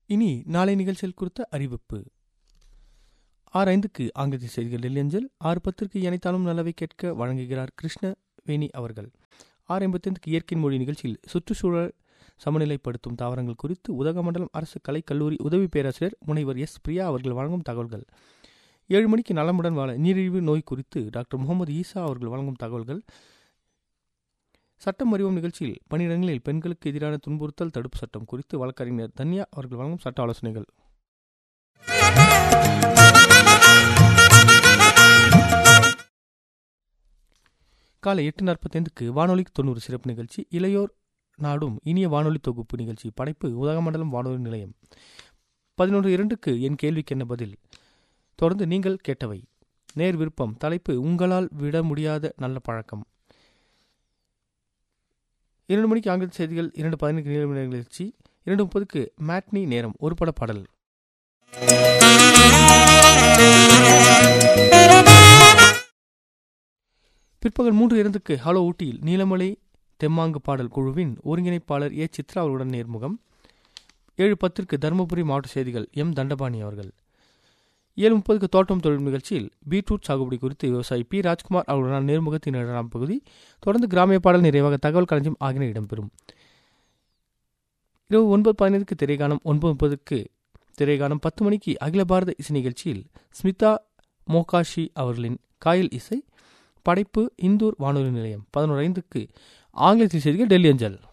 இனி நாளை நிகழ்ச்சிகள் குறித்த அறிவிப்பு ஆறு ஐந்துக்கு ஆங்கிலத்தில் செய்திகள் டெல்லி அஞ்சல் ஆறு பத்திற்கு இணைத்தாலும் நல்லவை கேட்க வழங்குகிறார் கிருஷ்ணவேணி அவர்கள் ஆறு ஐம்பத்தைந்துக்கு இயற்கை மொழி நிகழ்ச்சியில் சுற்றுச்சூழல் சமநிலைப்படுத்தும் தாவரங்கள் குறித்து உதகமண்டலம் அரசு கலைக்கல்லூரி உதவி பேராசிரியர் முனைவர் எஸ் பிரியா அவர்கள் வழங்கும் தகவல்கள் ஏழு மணிக்கு நலமுடன் வாழ நீரிழிவு நோய் குறித்து டாக்டர் முகமது ஈசா அவர்கள் வழங்கும் தகவல்கள் சட்டம் அறிவும் நிகழ்ச்சியில் பணியிடங்களில் பெண்களுக்கு எதிரான துன்புறுத்தல் தடுப்பு சட்டம் குறித்து வழக்கறிஞர் தன்யா அவர்கள் வழங்கும் சட்ட ஆலோசனைகள் காலை எட்டு நாற்பத்தைந்துக்கு வானொலி தொண்ணூறு சிறப்பு நிகழ்ச்சி இளையோர் நாடும் இனிய வானொலி தொகுப்பு நிகழ்ச்சி படைப்பு உதகமண்டலம் வானொலி நிலையம் பதினொன்று இரண்டுக்கு என் கேள்விக்கு என்ன பதில் தொடர்ந்து நீங்கள் கேட்டவை நேர் விருப்பம் தலைப்பு உங்களால் விட முடியாத நல்ல பழக்கம் இரண்டு மணிக்கு ஆங்கில செய்திகள் இரண்டு பதினைந்து நிகழ்வு நிகழ்ச்சி இரண்டு முப்பதுக்கு மேட்னி நேரம் ஒரு பட பாடல் பிற்பகல் மூன்று இரண்டுக்கு ஹலோ ஊட்டியில் நீலமலை தெம்மாங்கு பாடல் குழுவின் ஒருங்கிணைப்பாளர் ஏ சித்ரா அவர்களுடன் நேர்முகம் ஏழு பத்திற்கு தருமபுரி மாவட்ட செய்திகள் எம் தண்டபாணி அவர்கள் ஏழு முப்பதுக்கு தோட்டம் தொழில் நிகழ்ச்சியில் பீட்ரூட் சாகுபடி குறித்து விவசாயி பி ராஜ்குமார் அவர்களுடன் நேர்முகத்தின் இரண்டாம் பகுதி தொடர்ந்து கிராமிய பாடல் நிறைவாக தகவல் களஞ்சியம் ஆகியன இடம்பெறும் இரவு ஒன்பது பதினைந்துக்கு திரைகானம் ஒன்பது முப்பதுக்கு திரைகானம் பத்து மணிக்கு அகில பாரத இசை நிகழ்ச்சியில் ஸ்மிதா மோகாஷி அவர்களின் காயல் இசை படைப்பு இந்தூர் வானொலி நிலையம் பதினோரு ஐந்துக்கு ஆங்கிலத்தில் செய்திகள் டெல்லி அஞ்சல்